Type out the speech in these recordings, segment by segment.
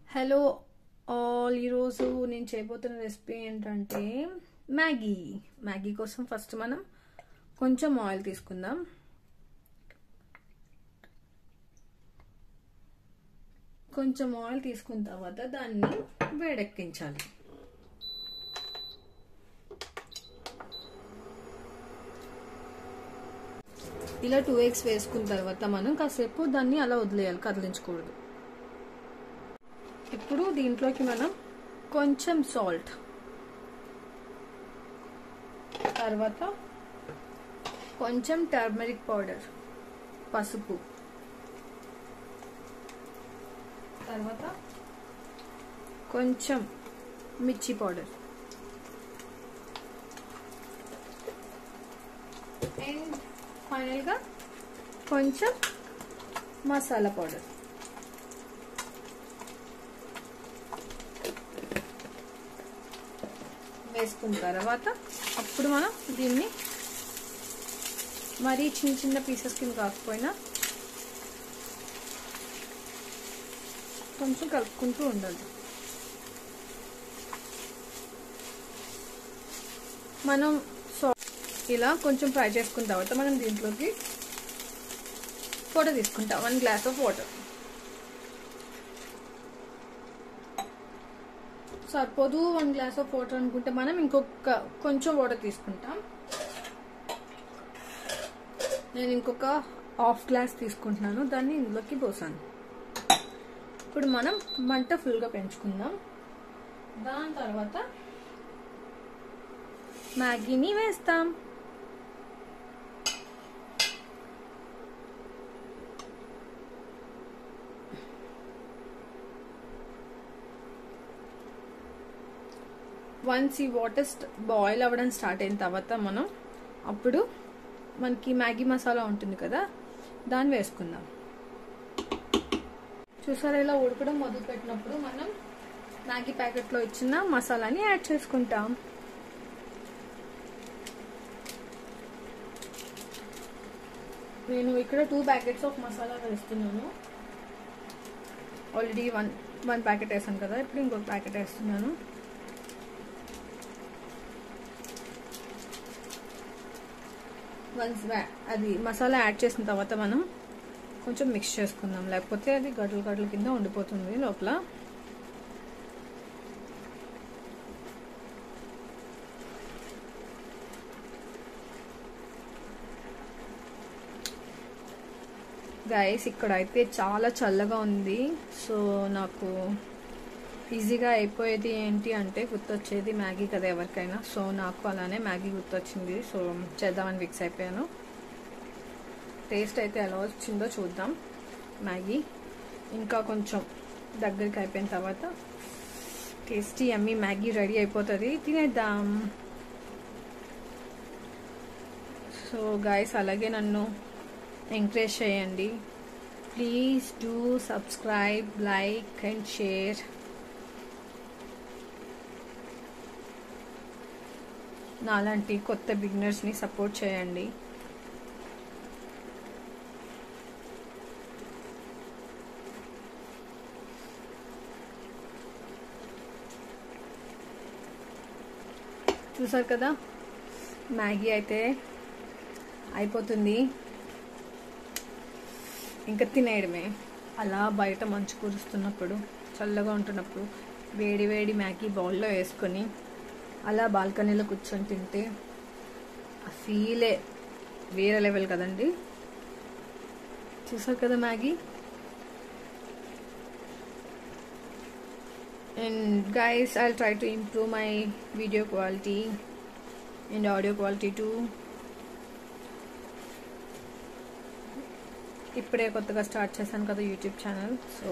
hello all ఈరోజు నేను చేయబోతున్న రెసిపీ ఏంటంటే మ్యాగీ మ్యాగీ కోసం ఫస్ట్ మనం కొంచెం ఆయిల్ తీసుకుందాం కొంచెం ఆయిల్ తీసుకున్న తర్వాత దాన్ని వేడెక్కించాలి ఇలా టూ ఎగ్స్ వేసుకున్న తర్వాత మనం కాసేపు దాన్ని అలా వదిలేయాలి కదిలించకూడదు ఇప్పుడు దీంట్లోకి మనం కొంచెం సాల్ట్ తర్వాత కొంచెం టర్మరిక్ పౌడర్ పసుపు తర్వాత కొంచెం మిర్చి పౌడర్ అండ్ ఫైనల్గా కొంచెం మసాలా పౌడర్ వేసుకున్న తర్వాత అప్పుడు మనం దీన్ని మరీ చిన్న చిన్న పీసెస్ కింద కాకపోయినా కొంచెం కలుపుకుంటూ ఉండాలి మనం సో ఇలా కొంచెం ఫ్రై చేసుకున్న తర్వాత మనం దీంట్లోకి ఫోటో తీసుకుంటాం వన్ గ్లాస్ ఆఫ్ వాటర్ సరిపోదు వన్ గ్లాస్ ఆఫ్ వాటర్ అనుకుంటే మనం ఇంకొక కొంచెం వాటర్ తీసుకుంటాం నేను ఇంకొక హాఫ్ గ్లాస్ తీసుకుంటున్నాను దాన్ని ఇందులోకి పోసాను ఇప్పుడు మనం మంట ఫుల్గా పెంచుకుందాం దాని తర్వాత మ్యాగీని వేస్తాం వన్స్ ఈ వాటర్ బాయిల్ అవ్వడం స్టార్ట్ అయిన తర్వాత మనం అప్పుడు మనకి మ్యాగీ మసాలా ఉంటుంది కదా దాన్ని వేసుకుందాం చూసారా ఇలా ఉడకడం మొదలు పెట్టినప్పుడు మనం మ్యాగీ ప్యాకెట్లో ఇచ్చిన మసాలాని యాడ్ చేసుకుంటాం నేను ఇక్కడ టూ ప్యాకెట్స్ ఆఫ్ మసాలా వేస్తున్నాను ఆల్రెడీ వన్ వన్ ప్యాకెట్ వేసాను కదా ఇప్పుడు ఇంకొక ప్యాకెట్ వేస్తున్నాను వన్స్ అది మసాలా యాడ్ చేసిన తర్వాత మనం కొంచెం మిక్స్ చేసుకుందాం లేకపోతే అది గడ్డలు గడ్డల కింద ఉండిపోతుంది లోపల గైస్ ఇక్కడ అయితే చాలా చల్లగా ఉంది సో నాకు ఈజీగా అయిపోయేది ఏంటి అంటే గుర్తొచ్చేది మ్యాగీ కదా ఎవరికైనా సో నాకు అలానే మ్యాగీ గుర్తొచ్చింది సో చేద్దామని ఫిక్స్ అయిపోయాను టేస్ట్ అయితే ఎలా వచ్చిందో చూద్దాం మ్యాగీ ఇంకా కొంచెం దగ్గరికి అయిపోయిన తర్వాత టేస్టీ అమ్మి మ్యాగీ రెడీ అయిపోతుంది తినేద్దాం సో గాయస్ అలాగే నన్ను ఎంకరేజ్ చేయండి please do subscribe like and share నాలాంటి కొత్త బిగినర్స్ని సపోర్ట్ చేయండి చూసారు కదా మ్యాగీ అయితే అయిపోతుంది ఇంకా తినేయడమే అలా బయట మంచు కురుస్తున్నప్పుడు చల్లగా ఉంటున్నప్పుడు వేడి వేడి మ్యాగీ బౌల్లో వేసుకొని అలా బాల్కనీలో కూర్చొని తింటే ఆ ఫీలే వేరే లెవెల్ కదండి చూసారు కదా Maggi and guys I try to improve my video quality and audio quality too ఇప్పుడే కొత్తగా స్టార్ట్ చేశాను కదా యూట్యూబ్ ఛానల్ సో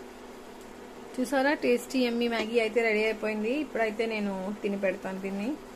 చూసారా టేస్టీ ఎమ్మి మ్యాగీ అయితే రెడీ అయిపోయింది ఇప్పుడైతే నేను తిని పెడతాను దీన్ని